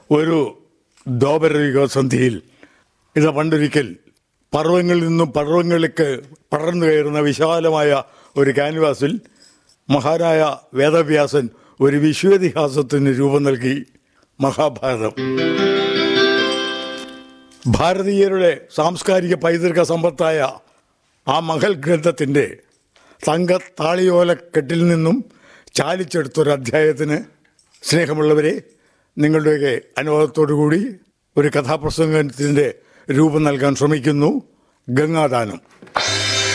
ഒരു ദ്വാപരയുഗ സന്ധിയിൽ ഇത് പണ്ടൊരിക്കൽ പർവ്വങ്ങളിൽ നിന്നും പർവ്വങ്ങളിലേക്ക് പടർന്നു കയറുന്ന വിശാലമായ ഒരു ക്യാൻവാസിൽ മഹാനായ വേദവ്യാസൻ ഒരു വിശ്വതിഹാസത്തിന് രൂപം നൽകി മഹാഭാരതം ഭാരതീയരുടെ സാംസ്കാരിക പൈതൃക സമ്പത്തായ ആ മഹൽ ഗ്രന്ഥത്തിൻ്റെ തങ്ക താളിയോലക്കെട്ടിൽ നിന്നും ചാലിച്ചെടുത്തൊരു അധ്യായത്തിന് സ്നേഹമുള്ളവരെ നിങ്ങളുടെയൊക്കെ അനുവാദത്തോടു കൂടി ഒരു കഥാപ്രസംഗത്തിൻ്റെ രൂപം നൽകാൻ ശ്രമിക്കുന്നു ഗംഗാദാനം